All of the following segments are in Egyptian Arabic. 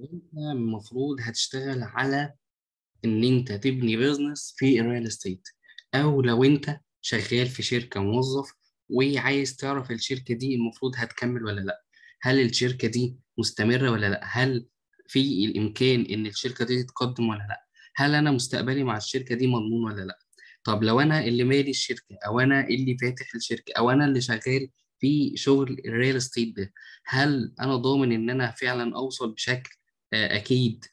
انت المفروض هتشتغل على ان انت تبني بيزنس في الريال استيت او لو انت شغال في شركة موظف وعايز تعرف الشركة دي المفروض هتكمل ولا لا هل الشركة دي مستمرة ولا لا هل في الامكان ان الشركة دي تتقدم ولا لا هل انا مستقبلي مع الشركة دي مضمون ولا لا طب لو انا اللي مالي الشركة او انا اللي فاتح الشركة او انا اللي شغال في شغل الريال استيت ده هل انا ضامن ان انا فعلا اوصل بشكل آه، اكيد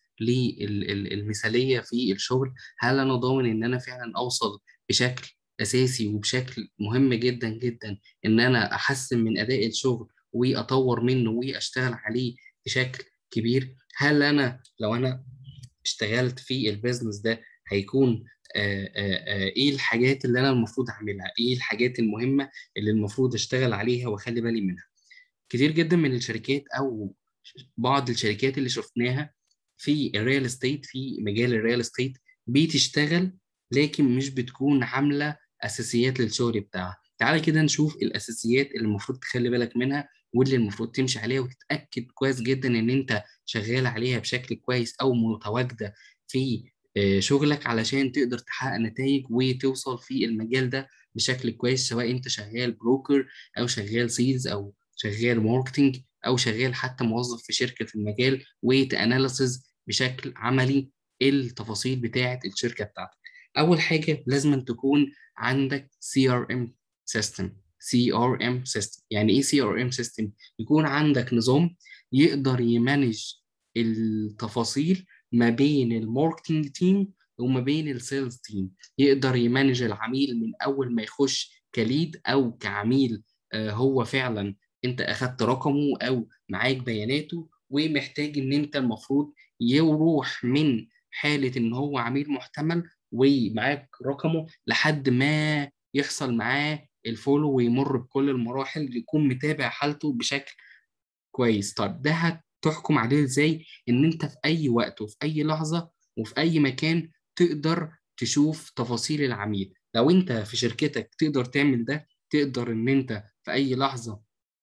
للمثاليه في الشغل هل انا ضامن ان انا فعلا اوصل بشكل اساسي وبشكل مهم جدا جدا ان انا احسن من اداء الشغل واطور منه واشتغل عليه بشكل كبير هل انا لو انا اشتغلت في البيزنس ده هيكون آه، آه، آه، ايه الحاجات اللي انا المفروض اعملها ايه الحاجات المهمه اللي المفروض اشتغل عليها واخلي بالي منها كتير جدا من الشركات او بعض الشركات اللي شفناها في الريال استيت في مجال الريال استيت بتشتغل لكن مش بتكون عامله اساسيات للشغل بتاعها تعالى كده نشوف الاساسيات اللي المفروض تخلي بالك منها واللي المفروض تمشي عليها وتتاكد كويس جدا ان انت شغال عليها بشكل كويس او متواجده في آه، شغلك علشان تقدر تحقق نتائج وتوصل في المجال ده بشكل كويس سواء انت شغال بروكر او شغال سيلز او شغال ماركتنج او شغال حتى موظف في شركه في المجال وتاناليسز بشكل عملي التفاصيل بتاعه الشركه بتاعتك اول حاجه لازم أن تكون عندك سي ار ام سيستم سي ار ام سيستم يعني ايه سي ار ام سيستم يكون عندك نظام يقدر يمانج التفاصيل ما بين الماركتنج تيم وما بين السيلز تيم يقدر يمانج العميل من اول ما يخش كليد او كعميل آه، هو فعلا انت اخدت رقمه او معاك بياناته ومحتاج ان انت المفروض يروح من حالة ان هو عميل محتمل ومعاك رقمه لحد ما يحصل معاه الفولو ويمر بكل المراحل يكون متابع حالته بشكل كويس طب ده هتحكم عليه ازاي ان انت في اي وقت وفي اي لحظة وفي اي مكان تقدر تشوف تفاصيل العميل لو انت في شركتك تقدر تعمل ده تقدر ان انت في اي لحظة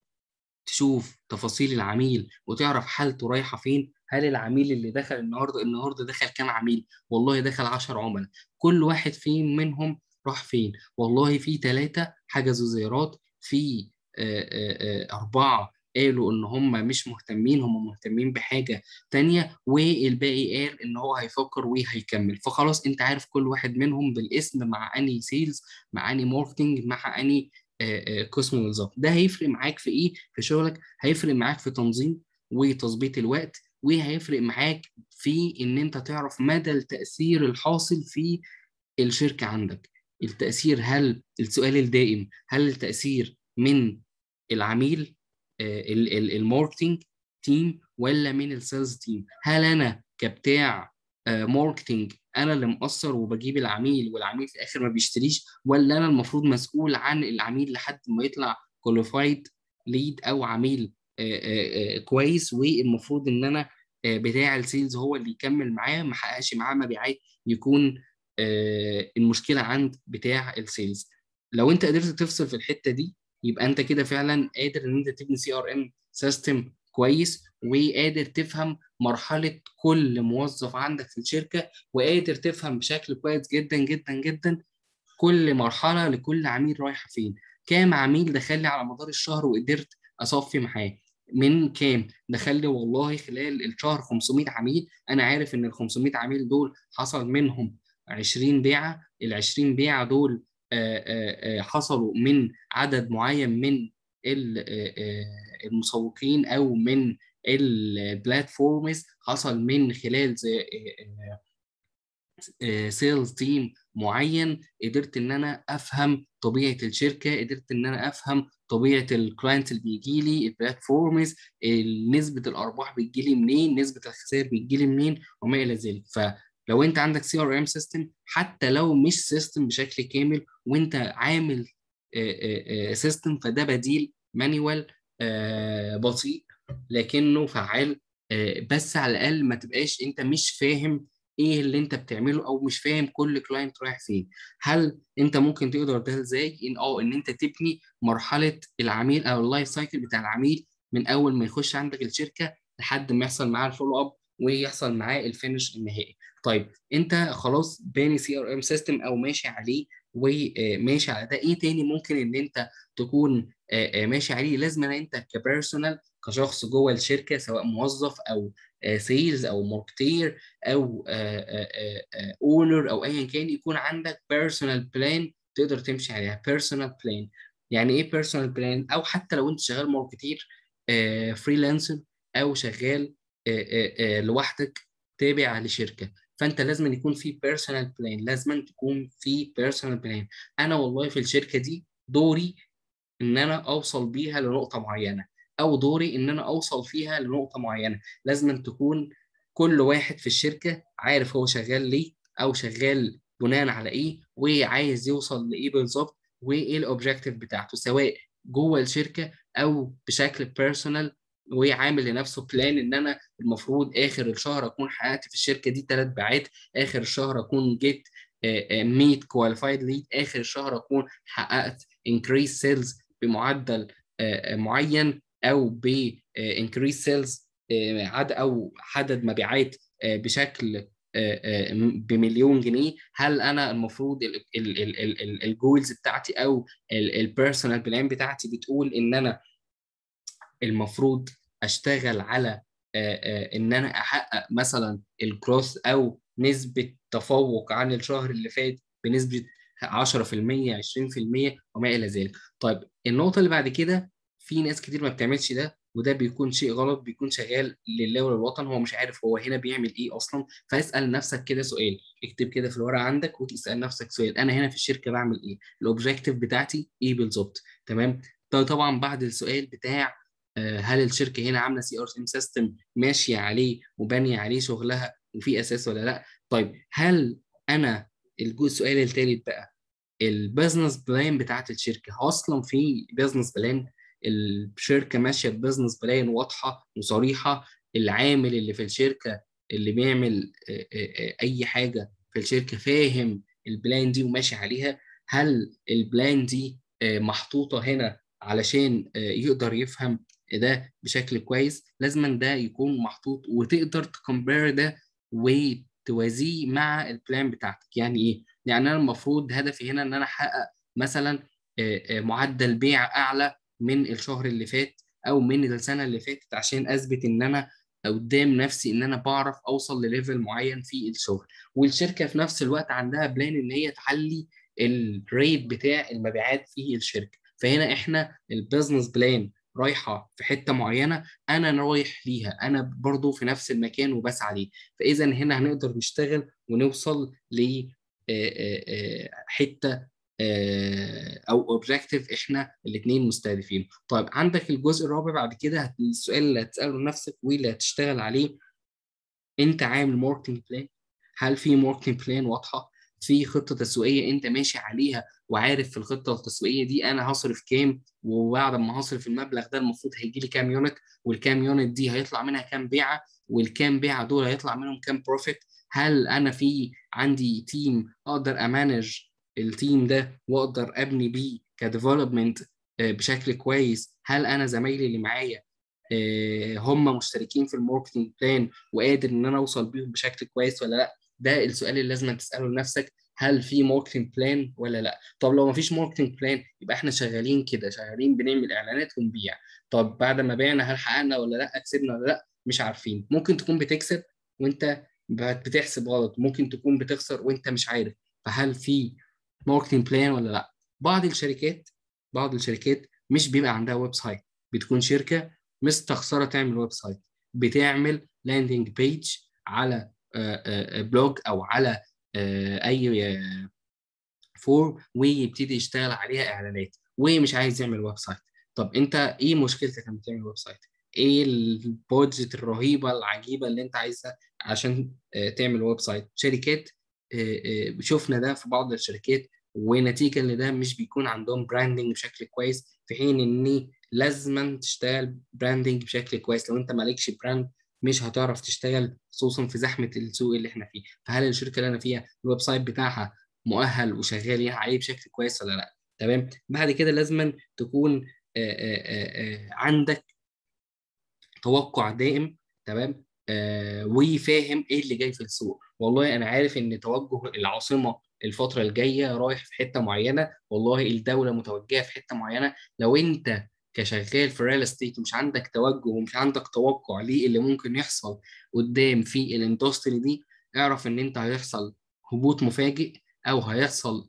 تشوف تفاصيل العميل وتعرف حالته رايحة فين هل العميل اللي دخل النهارده النهارده دخل كام عميل والله دخل 10 عملاء كل واحد فين منهم راح فين والله في ثلاثة حجزوا زيارات في آه، آه، آه، أربعة قالوا إن هم مش مهتمين هم مهتمين بحاجة تانية والباقي قال إن هو هيفكر وهيكمل فخلاص أنت عارف كل واحد منهم بالاسم مع أني سيلز مع أني ماركتنج مع أني آه، آه، قسم بالظبط ده هيفرق معاك في ايه في شغلك هيفرق معاك في تنظيم وتظبيط الوقت وهيفرق معاك في ان انت تعرف مدى التأثير الحاصل في الشركة عندك التأثير هل السؤال الدائم هل التأثير من العميل آه، ال- ال- الماركتينج تيم ولا من السيلز تيم هل انا كبتاع آه، ماركتينج انا اللي مقصر وبجيب العميل والعميل في الاخر ما بيشتريش ولا انا المفروض مسؤول عن العميل لحد ما يطلع كواليفايد ليد او عميل آه، آه، آه، كويس والمفروض ان انا آه، بتاع السيلز هو اللي يكمل معاه ما حققش معاه مبيعات يكون آه، المشكله عند بتاع السيلز لو انت قدرت تفصل في الحته دي يبقى انت كده فعلا قادر ان انت تبني سي ار ام سيستم كويس وقادر تفهم مرحله كل موظف عندك في الشركه وقادر تفهم بشكل كويس جدا جدا جدا كل مرحله لكل عميل رايحه فين كام عميل دخل لي على مدار الشهر وقدرت اصفي معاه من كام دخل لي والله خلال الشهر 500 عميل انا عارف ان ال 500 عميل دول حصل منهم 20 بيعه ال 20 بيعه دول آه، آه، آه، حصلوا من عدد معين من ال- آه، آه، المسوقين او من البلاتفورمز حصل من خلال سيلز تيم معين قدرت ان انا افهم طبيعه الشركه قدرت ان انا افهم طبيعه الكلاينت اللي بيجي لي البلاتفورمز نسبه الارباح بتجي لي منين نسبه الخسائر بتجي لي منين وما الى ذلك فلو انت عندك سي ار ام سيستم حتى لو مش سيستم بشكل كامل وانت عامل سيستم فده بديل مانيوال بسيط لكنه فعال آه، بس على الاقل ما تبقاش انت مش فاهم ايه اللي انت بتعمله او مش فاهم كل كلاينت رايح فين هل انت ممكن تقدر ده ازاي ان اه ان انت تبني مرحله العميل او اللايف سايكل بتاع العميل من اول ما يخش عندك الشركه لحد ما يحصل معاه الفولو اب ويحصل معاه الفينش النهائي طيب انت خلاص باني سي ار ام سيستم او ماشي عليه وماشي على ده ايه تاني ممكن ان انت تكون ماشي عليه لازم انت كبيرسونال كشخص جوه الشركه سواء موظف او سيلز او ماركتير او اونر او ايا كان يكون عندك بيرسونال بلان تقدر تمشي عليها بيرسونال بلان يعني ايه بيرسونال بلان او حتى لو انت شغال ماركتير فريلانسر او شغال لوحدك تابع لشركه فانت لازم يكون في بيرسونال بلان لازم تكون في بيرسونال بلان انا والله في الشركه دي دوري ان انا اوصل بيها لنقطه معينه او دوري ان انا اوصل فيها لنقطه معينه لازم تكون كل واحد في الشركه عارف هو شغال ليه او شغال بناء على ايه وعايز يوصل لايه بالظبط وايه الاوبجيكتيف بتاعته سواء جوه الشركه او بشكل بيرسونال وعامل لنفسه بلان ان انا المفروض اخر الشهر اكون حققت في الشركه دي ثلاث بيعات اخر الشهر اكون جيت 100 كواليفايد ليد اخر الشهر اكون حققت انكريس سيلز بمعدل معين او ب انكريس سيلز عدد او عدد مبيعات بشكل بمليون جنيه هل انا المفروض الجولز بتاعتي او البيرسونال بلان بتاعتي بتقول ان انا المفروض اشتغل على ان انا احقق مثلا الكروس او نسبه تفوق عن الشهر اللي فات بنسبه 10% 20% وما الى ذلك طيب النقطه اللي بعد كده في ناس كتير ما بتعملش ده وده بيكون شيء غلط بيكون شغال لله وللوطن هو مش عارف هو هنا بيعمل ايه اصلا فاسال نفسك كده سؤال اكتب كده في الورقه عندك وتسال نفسك سؤال انا هنا في الشركه بعمل ايه الاوبجيكتيف بتاعتي ايه بالظبط تمام طبعا بعد السؤال بتاع هل الشركه هنا عامله سي ار ام سيستم ماشيه عليه وبانيه عليه شغلها وفي اساس ولا لا طيب هل انا السؤال الثالث بقى البزنس بلان بتاعت الشركه اصلا في بزنس بلان الشركه ماشيه ببزنس بلان واضحه وصريحه العامل اللي في الشركه اللي بيعمل اي حاجه في الشركه فاهم البلان دي وماشي عليها هل البلان دي محطوطه هنا علشان يقدر يفهم ده بشكل كويس لازم ده يكون محطوط وتقدر تكمبير ده وتوازيه مع البلان بتاعتك يعني ايه يعني انا المفروض هدفي هنا ان انا احقق مثلا معدل بيع اعلى من الشهر اللي فات او من السنه اللي فاتت عشان اثبت ان انا قدام نفسي ان انا بعرف اوصل لليفل معين في الشغل والشركه في نفس الوقت عندها بلان ان هي تعلي الريت بتاع المبيعات في الشركه فهنا احنا البيزنس بلان رايحه في حته معينه انا رايح ليها انا برضو في نفس المكان وبسعى ليه فاذا هنا هنقدر نشتغل ونوصل ل حته او اوبجيكتيف احنا الاثنين مستهدفين طيب عندك الجزء الرابع بعد كده السؤال اللي هتساله لنفسك واللي هتشتغل عليه انت عامل ماركتنج بلان هل في ماركتنج بلان واضحه في خطه تسويقيه انت ماشي عليها وعارف في الخطه التسويقيه دي انا هصرف كام وبعد ما هصرف المبلغ ده المفروض هيجي لي كام يونت والكام يونت دي هيطلع منها كام بيعه والكام بيعه دول هيطلع منهم كام بروفيت هل انا في عندي تيم اقدر امانج التيم ده واقدر ابني بيه كديفلوبمنت بشكل كويس هل انا زمايلي اللي معايا هم مشتركين في الماركتنج بلان وقادر ان انا اوصل بيهم بشكل كويس ولا لا ده السؤال اللي لازم تساله لنفسك هل في ماركتنج بلان ولا لا طب لو ما فيش ماركتنج بلان يبقى احنا شغالين كده شغالين بنعمل اعلانات ونبيع طب بعد ما بعنا هل حققنا ولا لا كسبنا ولا لا مش عارفين ممكن تكون بتكسب وانت بتحسب غلط ممكن تكون بتخسر وانت مش عارف فهل في ماركتنج بلان ولا لا بعض الشركات بعض الشركات مش بيبقى عندها ويب سايت بتكون شركه مستخسره تعمل ويب سايت بتعمل لاندنج بيج على بلوج او على اي فورم ويبتدي يشتغل عليها اعلانات ومش عايز يعمل ويب سايت طب انت ايه مشكلتك لما تعمل ويب سايت ايه البودجت الرهيبه العجيبه اللي انت عايزها عشان تعمل ويب سايت شركات شفنا ده في بعض الشركات ونتيجه لده مش بيكون عندهم براندنج بشكل كويس في حين ان لازما تشتغل براندنج بشكل كويس لو انت مالكش براند مش هتعرف تشتغل خصوصا في زحمه السوق اللي احنا فيه فهل الشركه اللي انا فيها الويب سايت بتاعها مؤهل وشغال عليه بشكل كويس ولا لا تمام بعد كده لازما تكون آآ آآ عندك توقع دائم تمام آه وفاهم ايه اللي جاي في السوق والله انا عارف ان توجه العاصمه الفتره الجايه رايح في حته معينه والله الدوله متوجهه في حته معينه لو انت كشغال في الريال استيت ومش عندك توجه ومش عندك توقع ليه اللي ممكن يحصل قدام في الاندستري دي اعرف ان انت هيحصل هبوط مفاجئ او هيحصل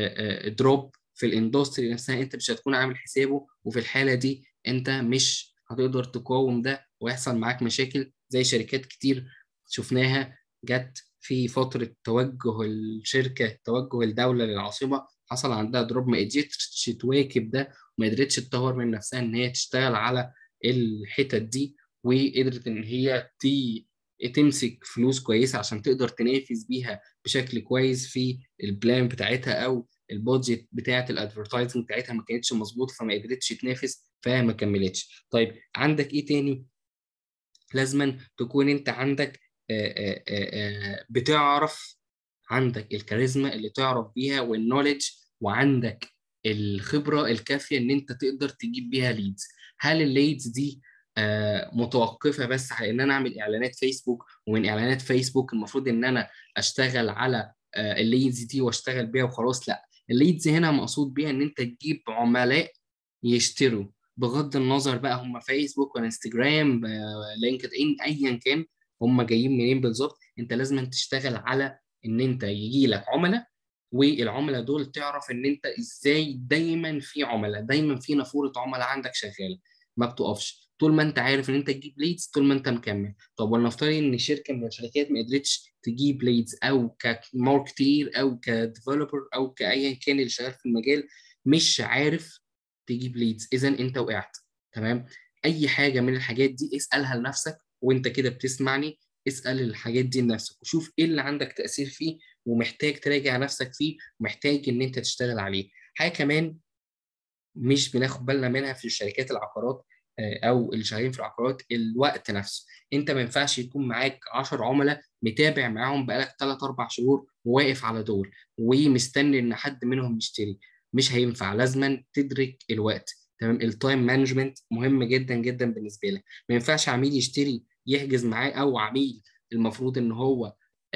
دروب في الاندستري نفسها انت مش هتكون عامل حسابه وفي الحاله دي انت مش هتقدر تقاوم ده ويحصل معاك مشاكل زي شركات كتير شفناها جت في فترة توجه الشركة توجه الدولة للعاصمة حصل عندها دروب ما قدرتش تواكب ده وما قدرتش تطور من نفسها ان هي تشتغل على الحتت دي وقدرت ان هي تي تمسك فلوس كويسه عشان تقدر تنافس بيها بشكل كويس في البلان بتاعتها او البادجت بتاعت الادفرتايزنج بتاعتها ما كانتش مظبوطه فما قدرتش تنافس فما كملتش طيب عندك ايه تاني لازما تكون انت عندك آآ آآ بتعرف عندك الكاريزما اللي تعرف بيها والنولج وعندك الخبره الكافيه ان انت تقدر تجيب بيها ليدز هل الليدز دي متوقفه بس على ان انا اعمل اعلانات فيسبوك ومن اعلانات فيسبوك المفروض ان انا اشتغل على الليدز دي واشتغل بيها وخلاص لا الليدز هنا مقصود بيها ان انت تجيب عملاء يشتروا بغض النظر بقى هم فيسبوك ولا انستجرام لينكد ان ايا كان هم جايين منين بالظبط انت لازم تشتغل على ان انت يجي لك عملاء والعملاء دول تعرف ان انت ازاي دايما في عملاء دايما في نافوره عملاء عندك شغاله ما بتقفش طول ما انت عارف ان انت تجيب ليدز طول ما انت مكمل طب ولنفترض ان شركه من الشركات ما قدرتش تجيب ليدز او كماركتير او كديفلوبر او كايا كان اللي شغال في المجال مش عارف تجيب ليدز اذا انت وقعت تمام اي حاجه من الحاجات دي اسالها لنفسك وانت كده بتسمعني اسال الحاجات دي لنفسك وشوف ايه اللي عندك تاثير فيه ومحتاج تراجع نفسك فيه ومحتاج ان انت تشتغل عليه حاجه كمان مش بناخد بالنا منها في الشركات العقارات او اللي شغالين في العقارات الوقت نفسه انت ما ينفعش يكون معاك 10 عملاء متابع معاهم بقالك 3 4 شهور وواقف على دور ومستني ان حد منهم يشتري مش هينفع لازما تدرك الوقت تمام التايم مانجمنت مهم جدا جدا بالنسبه لك ما ينفعش عميل يشتري يحجز معاه او عميل المفروض ان هو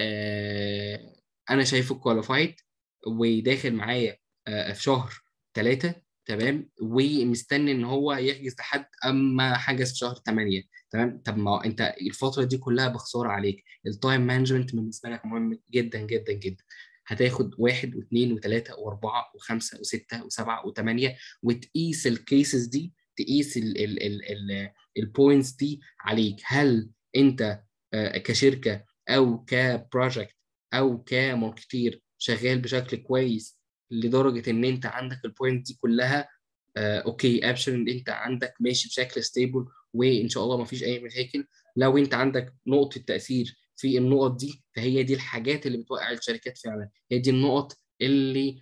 آه انا شايفه كواليفايد وداخل معايا آه في شهر ثلاثة تمام ومستني ان هو يحجز لحد اما حجز في شهر 8 تمام طب ما انت الفتره دي كلها بخساره عليك التايم مانجمنت بالنسبه لك مهم جدا جدا جدا هتاخد واحد واثنين وثلاثه واربعه وخمسه وسته وسبعه وثمانيه وتقيس الكيسز دي تقيس البوينتس دي عليك هل انت كشركه او كبروجكت او كماركتير شغال بشكل كويس لدرجه ان انت عندك البوينت دي كلها آه اوكي ابشر ان انت عندك ماشي بشكل ستيبل وان شاء الله ما فيش اي مشاكل لو انت عندك نقطه تاثير في النقط دي فهي دي الحاجات اللي بتوقع الشركات فعلا هي دي النقط اللي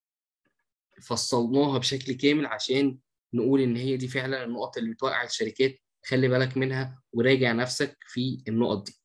فصلناها بشكل كامل عشان نقول ان هي دي فعلا النقط اللي بتوقع الشركات خلي بالك منها وراجع نفسك في النقط دي